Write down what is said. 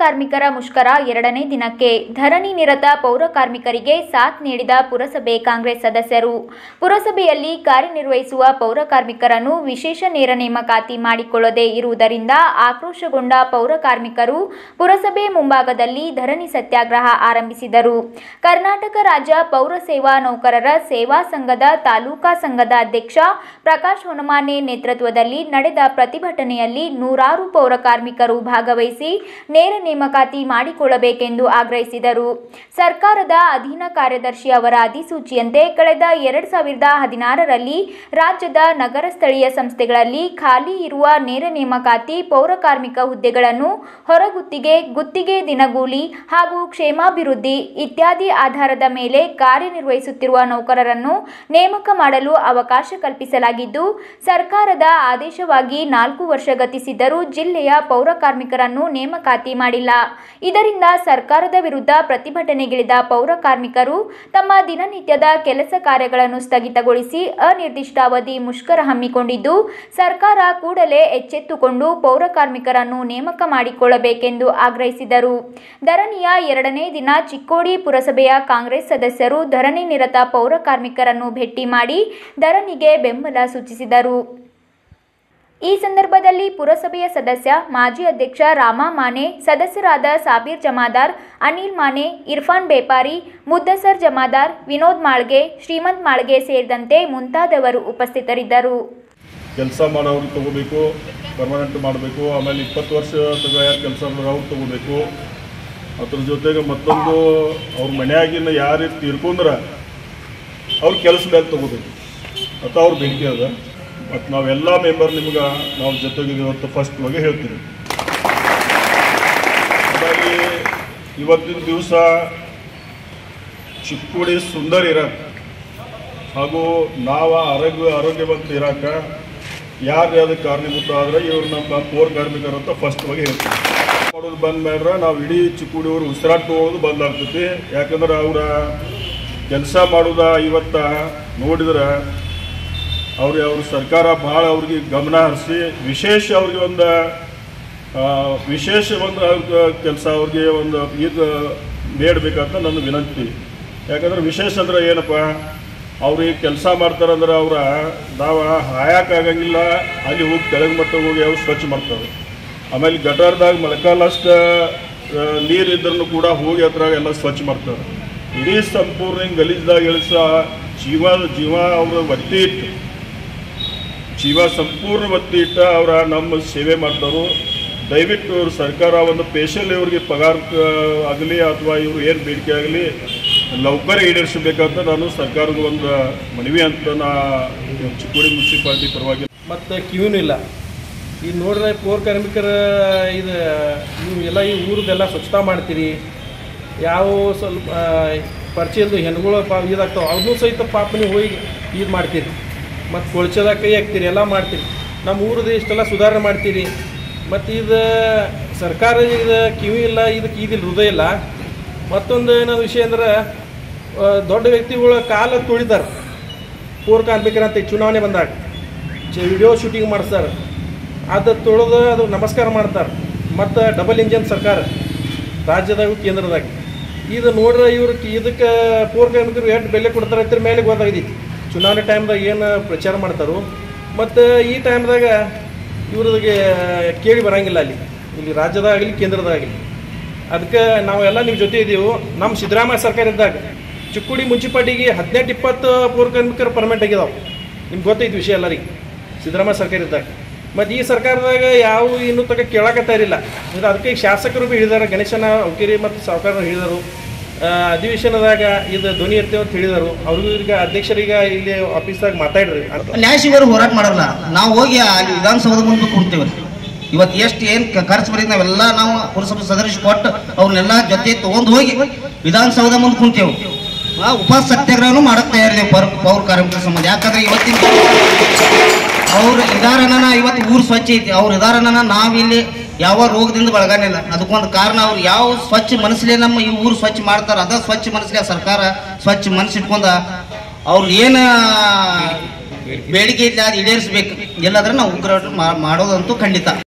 ಕಾರ್ಮಿಕರ ಮುಷ್ಕರ ಎರಡನೇ ದಿನಕ್ಕೆ ಧರಣಿ ನಿರತ ಪೌರ ಕಾರ್ಮಿಕರಿಗೆ ಸಾಥ್ ನೀಡಿದ ಪುರಸಭೆ ಕಾಂಗ್ರೆಸ್ ಸದಸ್ಯರು ಪುರಸಭೆಯಲ್ಲಿ ಕಾರ್ಯನಿರ್ವಹಿಸುವ ಪೌರ ಕಾರ್ಮಿಕರನ್ನು ವಿಶೇಷ ನೇರ ನೇಮಕಾತಿ ಮಾಡಿಕೊಳ್ಳದೆ ಇರುವುದರಿಂದ ಆಕ್ರೋಶಗೊಂಡ ಪೌರ ಕಾರ್ಮಿಕರು ಪುರಸಭೆ ಮುಂಭಾಗದಲ್ಲಿ ಧರಣಿ ಸತ್ಯಾಗ್ರಹ ಆರಂಭಿಸಿದರು ಕರ್ನಾಟಕ ರಾಜ್ಯ ಪೌರ ಸೇವಾ ನೌಕರರ ಸೇವಾ ಸಂಘದ ತಾಲೂಕಾ ಸಂಘದ ಅಧ್ಯಕ್ಷ ಪ್ರಕಾಶ್ ಹೊನಮಾನೆ ನೇತೃತ್ವದಲ್ಲಿ ನಡೆದ ಪ್ರತಿಭಟನೆಯಲ್ಲಿ ನೂರಾರು ಪೌರ ಕಾರ್ಮಿಕರು ಭಾಗವಹಿಸಿ ನೇರ ನೇಮಕಾತಿ ಮಾಡಿಕೊಳ್ಳಬೇಕೆಂದು ಆಗ್ರಹಿಸಿದರು ಸರ್ಕಾರದ ಅಧೀನ ಕಾರ್ಯದರ್ಶಿ ಅವರ ಅಧಿಸೂಚಿಯಂತೆ ಕಳೆದ ಎರಡ್ ಸಾವಿರದ ಹದಿನಾರರಲ್ಲಿ ರಾಜ್ಯದ ನಗರ ಸ್ಥಳೀಯ ಸಂಸ್ಥೆಗಳಲ್ಲಿ ಖಾಲಿ ಇರುವ ನೇರ ನೇಮಕಾತಿ ಪೌರ ಕಾರ್ಮಿಕ ಹುದ್ದೆಗಳನ್ನು ಹೊರಗುತ್ತಿಗೆ ಗುತ್ತಿಗೆ ದಿನಗೂಲಿ ಹಾಗೂ ಕ್ಷೇಮಾಭಿವೃದ್ಧಿ ಇತ್ಯಾದಿ ಆಧಾರದ ಮೇಲೆ ಕಾರ್ಯನಿರ್ವಹಿಸುತ್ತಿರುವ ನೌಕರರನ್ನು ನೇಮಕ ಮಾಡಲು ಅವಕಾಶ ಕಲ್ಪಿಸಲಾಗಿದ್ದು ಸರ್ಕಾರದ ಆದೇಶವಾಗಿ ನಾಲ್ಕು ವರ್ಷ ಗತಿಸಿದ್ದರೂ ಜಿಲ್ಲೆಯ ಪೌರ ಕಾರ್ಮಿಕರನ್ನು ನೇಮಕಾತಿ ಮಾಡಿಲ್ಲ ಇದರಿಂದ ಸರ್ಕಾರದ ವಿರುದ್ಧ ಪ್ರತಿಭಟನೆಗಿಳಿದ ಪೌರ ಕಾರ್ಮಿಕರು ತಮ್ಮ ದಿನನಿತ್ಯದ ಕೆಲಸ ಕಾರ್ಯಗಳನ್ನು ಸ್ಥಗಿತಗೊಳಿಸಿ ಅನಿರ್ದಿಷ್ಟಾವಧಿ ಮುಷ್ಕರ ಹಮ್ಮಿಕೊಂಡಿದ್ದು ಸರ್ಕಾರ ಕೂಡಲೇ ಎಚ್ಚೆತ್ತುಕೊಂಡು ಪೌರ ಕಾರ್ಮಿಕರನ್ನು ನೇಮಕ ಮಾಡಿಕೊಳ್ಳಬೇಕೆಂದು ಆಗ್ರಹಿಸಿದರು ಧರಣಿಯ ಎರಡನೇ ದಿನ ಚಿಕ್ಕೋಡಿ ಪುರಸಭೆಯ ಕಾಂಗ್ರೆಸ್ ಸದಸ್ಯರು ಧರಣಿ ನಿರತ ಪೌರ ಕಾರ್ಮಿಕರನ್ನು ಭೇಟಿ ಮಾಡಿ ಧರಣಿಗೆ ಬೆಂಬಲ ಸೂಚಿಸಿದರು ಈ ಸಂದರ್ಭದಲ್ಲಿ ಪುರಸಭೆಯ ಸದಸ್ಯ ಮಾಜಿ ಅಧ್ಯಕ್ಷ ರಾಮ ಮಾನೆ ಸದಸ್ಯರಾದ ಸಾಬೀರ್ ಜಮಾದಾರ್ ಅನಿಲ್ ಮಾನೆ ಇರ್ಫಾನ್ ಬೇಪಾರಿ ಮುದ್ದಸರ್ ಜಮಾದಾರ್ ವಿನೋದ್ ಮಾಳ್ಗೆ ಶ್ರೀಮಂತ್ ಮಾಳ್ಗೆ ಸೇರಿದಂತೆ ಮುಂತಾದವರು ಉಪಸ್ಥಿತರಿದ್ದರು ಕೆಲಸ ಮಾಡೋರು ತಗೋಬೇಕು ಪರ್ಮನೆಂಟ್ ಮಾಡಬೇಕು ಆಮೇಲೆ ಇಪ್ಪತ್ತು ವರ್ಷ ತಗೋ ಯಾರು ಕೆಲಸ ಮಾಡೋರು ಅವ್ರು ತಗೋಬೇಕು ಅದ್ರ ಜೊತೆಗೆ ಮತ್ತೊಂದು ಅವ್ರ ಮನೆಯಾಗಿನ ಯಾರು ತೀರ್ಕೊಂಡ್ರ ಅವ್ರ ಕೆಲಸ ಮೇಲೆ ತಗೋಬೇಕು ಮತ್ತು ಅವ್ರ ಬೇಡಿಕೆ ಅದ ಮತ್ತು ನಾವೆಲ್ಲ ಮೆಂಬರ್ ನಿಮ್ಗೆ ನಾವು ಜೊತೆಗೆ ಇವತ್ತು ಫಸ್ಟ್ ಬಗ್ಗೆ ಹೇಳ್ತೀವಿ ಹಾಗಾಗಿ ಇವತ್ತಿನ ದಿವಸ ಚಿಕ್ಕೋಡಿ ಸುಂದರ ಇರಕ್ಕೆ ಹಾಗೂ ನಾವು ಆರೋಗ್ಯ ಆರೋಗ್ಯವಂತ ಇರಾಕ ಯಾರು ಅದಕ್ಕೆ ಕಾರಣೀಭೂತ ಆದ್ರೆ ಇವ್ರು ನಮ್ಮ ಪೋರ್ ಕಾರ್ಮಿಕರು ಅಂತ ಫಸ್ಟ್ ಬಗ್ಗೆ ಹೇಳ್ತೀವಿ ಮಾಡೋದು ಬಂದ್ ಮಾಡ್ರೆ ನಾವು ಇಡೀ ಚಿಕ್ಕುಡಿ ಅವರು ಉಸಿರಾಟ ತಗೊಳ್ಳೋದು ಬಂದ್ ಆಗ್ತೈತಿ ಯಾಕಂದ್ರೆ ಅವರ ಕೆಲಸ ಮಾಡೋದ ಇವತ್ತ ನೋಡಿದ್ರೆ ಅವ್ರಿಗೆ ಅವ್ರ ಸರ್ಕಾರ ಭಾಳ ಅವ್ರಿಗೆ ಗಮನ ಹರಿಸಿ ವಿಶೇಷ ಅವ್ರಿಗೆ ಒಂದು ಆ, ವಿಶೇಷ ಒಂದು ಕೆಲಸ ಅವ್ರಿಗೆ ಒಂದು ಇದು ನೀಡಬೇಕಂತ ನನ್ನ ವಿನಂತಿ ಯಾಕಂದ್ರೆ ವಿಶೇಷ ಅಂದ್ರೆ ಏನಪ್ಪ ಅವ್ರಿಗೆ ಕೆಲಸ ಮಾಡ್ತಾರಂದ್ರೆ ಅವ್ರ ನಾವು ಹಾಯಕ್ಕಾಗಂಗಿಲ್ಲ ಅಲ್ಲಿ ಹೋಗಿ ಕೆಳಗೆ ಮಟ್ಟ ಹೋಗಿ ಅವ್ರು ಸ್ವಚ್ಛ ಮಾಡ್ತಾರೆ ಆಮೇಲೆ ಗಟಾರ್ದಾಗ ಮೊಳಕಾಲಷ್ಟು ನೀರು ಇದ್ರೂ ಕೂಡ ಹೋಗಿ ಹತ್ರ ಎಲ್ಲ ಸ್ವಚ್ಛ ಮಾಡ್ತಾರೆ ಇಡೀ ಸಂಪೂರ್ಣ ಹಿಂಗ್ ಗಲೀಜ್ದಾಗ ಇಳಿಸ ಜೀವ ಜೀವ ಅವ್ರ ಒತ್ತಿ ಇಟ್ಟು ಜೀವ ಸಂಪೂರ್ಣ ಒತ್ತಿ ಇಟ್ಟ ಅವರ ನಮ್ಮ ಸೇವೆ ಮಾಡ್ತಾರೋ ದಯವಿಟ್ಟು ಇವ್ರು ಸರ್ಕಾರ ಒಂದು ಸ್ಪೆಷಲ್ ಇವ್ರಿಗೆ ಪಗಾರ ಆಗಲಿ ಅಥವಾ ಇವ್ರು ಏನು ಬೇಡಿಕೆ ಆಗಲಿ ಲೌಕರ ಈಡೇರಿಸಬೇಕಂತ ನಾನು ಸರ್ಕಾರದ ಒಂದು ಮನವಿ ಅಂತ ನಾ ಚಿಕ್ಕೋಡಿ ಮುನ್ಸಿಪಾಲಿಟಿ ಪರವಾಗಿ ಮತ್ತು ಕಿವಿನೂ ಇಲ್ಲ ಈಗ ನೋಡ್ರೆ ಪೌರ ಕಾರ್ಮಿಕರ ಇದು ನೀವು ಎಲ್ಲ ಈ ಊರದೆಲ್ಲ ಸ್ವಚ್ಛತಾ ಮಾಡ್ತೀರಿ ಯಾವ ಸ್ವಲ್ಪ ಆ, ಪರಿಚಯದ ಹೆಣ್ಗಳು ಪಾ ಇದಾಗ್ತಾವೆ ಅವನ್ನೂ ಸಹಿತ ಪಾಪ ನೀವು ಹೋಗಿ ಇದು ಮಾಡ್ತೀರಿ ಮತ್ತು ಕೊಳ್ಚದಾಗ ಕೈ ಹಾಕ್ತೀರಿ ಎಲ್ಲ ಮಾಡ್ತೀರಿ ನಮ್ಮ ಊರದ್ದು ಇಷ್ಟೆಲ್ಲ ಸುಧಾರಣೆ ಮಾಡ್ತೀರಿ ಮತ್ತು ಇದು ಸರ್ಕಾರ ಇದು ಕಿವಿ ಇಲ್ಲ ಇದಕ್ಕೆ ಇದಿಲ್ಲ ಹೃದಯ ಇಲ್ಲ ಮತ್ತೊಂದು ಏನದು ವಿಷಯ ಅಂದ್ರೆ ಆ, ದೊಡ್ಡ ವ್ಯಕ್ತಿಗಳ ಕಾಲ ತುಳಿತಾರೆ ಪೌರ ಕಾರ್ಮಿಕರಂತ ಈ ಚುನಾವಣೆ ಬಂದಾಗ ಚ ವಿಡಿಯೋ ಶೂಟಿಂಗ್ ಮಾಡಿಸ್ತಾರೆ ಅದು ತೊಳೆದು ಅದು ನಮಸ್ಕಾರ ಮಾಡ್ತಾರೆ ಮತ್ತು ಡಬಲ್ ಇಂಜನ್ ಸರ್ಕಾರ ರಾಜ್ಯದಾಗ ಕೇಂದ್ರದಾಗ ಇದು ನೋಡ್ರೆ ಇವ್ರು ಇದಕ್ಕೆ ಪೂರ್ ಕಾರ್ಮಿಕರು ಎಷ್ಟು ಬೆಲೆ ಕೊಡ್ತಾರೆ ಇದ್ರ ಮೇಲೆ ಗೊತ್ತಾಗೈತಿ ಚುನಾವಣೆ ಟೈಮ್ದಾಗ ಏನು ಪ್ರಚಾರ ಮಾಡ್ತಾರೋ ಮತ್ತು ಈ ಟೈಮ್ದಾಗ ಇವ್ರಿಗೆ ಕೇಳಿ ಬರಂಗಿಲ್ಲ ಅಲ್ಲಿ ಇಲ್ಲಿ ರಾಜ್ಯದಾಗಲಿ ಕೇಂದ್ರದಾಗಲಿ ಅದಕ್ಕೆ ನಾವೆಲ್ಲ ನಿಮ್ಮ ಜೊತೆ ಇದ್ದೀವಿ ನಮ್ಮ ಸಿದ್ದರಾಮಯ್ಯ ಸರ್ಕಾರ ಇದ್ದಾಗ ಚಿಕ್ಕೋಡಿ ಮುನ್ಸಿಪಾಲ್ಟಿಗೆ ಹದಿನೆಂಟು ಇಪ್ಪತ್ತು ಪೂರ್ವ ಕಾರ್ಮಿಕರು ಪರ್ಮನೆಂಟ್ ಆಗಿದಾವೆ ನಿಮ್ಗೆ ಗೊತ್ತೈತಿ ವಿಷಯ ಎಲ್ಲರಿಗೆ ಸಿದ್ದರಾಮಯ್ಯ ಸರ್ಕಾರ ಇದ್ದಾಗ ಮತ್ತು ಈ ಸರ್ಕಾರದಾಗ ಯಾವ ಇನ್ನೂ ತನಕ ಕೇಳಕತ್ತಾರಿಲ್ಲ ಇದು ಅದಕ್ಕೆ ಈಗ ಶಾಸಕರು ಭೀ ಹೇಳಿದಾರೆ ಗಣೇಶನ ಉಕಿರಿ ಮತ್ತು ಸಾವುಕಾರ ಹೇಳಿದರು ಆ, ಅಧಿವೇಶನದಾಗ ಇದು ಧ್ವನಿ ಇರ್ತೇವೆ ಅಂತ ಹೇಳಿದರು ಅವ್ರಿಗೂ ಈಗ ಅಧ್ಯಕ್ಷರೀಗ ಇಲ್ಲಿ ಆಫೀಸ್ದಾಗ ಮಾತಾಡ್ರಿ ಅಂತ ನ್ಯಾಯ ಸಿಗೋರು ಹೋರಾಟ ಮಾಡಲ್ಲ ನಾವು ಹೋಗಿ ಅಲ್ಲಿ ವಿಧಾನಸೌಧ ಮುಂದೆ ಕುಂತೇವೆ ಇವತ್ತು ಎಷ್ಟು ಏನು ಖರ್ಚು ಬರೀ ನಾವೆಲ್ಲ ನಾವು ಪುರಸಭೆ ಸದಸ್ಯ ಕೊಟ್ಟು ಅವ್ರನ್ನೆಲ್ಲ ಜೊತೆ ತಗೊಂಡು ಹೋಗಿ ವಿಧಾನಸೌಧ ಮುಂದೆ ಕುಂತೇವೆ ಆ ಉಪವಾಸ ಸತ್ಯಾಗ್ರಹನೂ ಮಾಡಕ್ ತಯಾರಿದ್ದೇವೆ ಪೌರ ಪೌರ ಕಾರ್ಮಿಕರ ಸಂಬಂಧ ಯಾಕಂದ್ರೆ ಇವತ್ತಿನ ಅವ್ರ ಇದಾರನ ಇವತ್ತು ಊರು ಸ್ವಚ್ಛ ಐತಿ ಅವ್ರ ಇದಾರನ ನಾವಿಲ್ಲಿ ಯಾವ ರೋಗದಿಂದ ಬಳಗಾನಿಲ್ಲ ಅದಕ್ಕೊಂದು ಕಾರಣ ಅವ್ರು ಯಾವ ಸ್ವಚ್ಛ ಮನಸ್ಸಲ್ಲೇ ನಮ್ಮ ಈ ಊರು ಸ್ವಚ್ಛ ಮಾಡ್ತಾರ ಅದ ಸ್ವಚ್ಛ ಮನಸ್ಸಲ್ಲೇ ಸರ್ಕಾರ ಸ್ವಚ್ಛ ಮನಸ್ಸು ಇಟ್ಕೊಂಡ ಅವ್ರು ಏನು ಬೇಡಿಕೆ ಐತಿ ಅದು ಈಡೇರಿಸ್ಬೇಕು ಇಲ್ಲಾಂದ್ರೆ ನಾವು ಉಗ್ರ ಮಾಡೋದಂತೂ ಖಂಡಿತ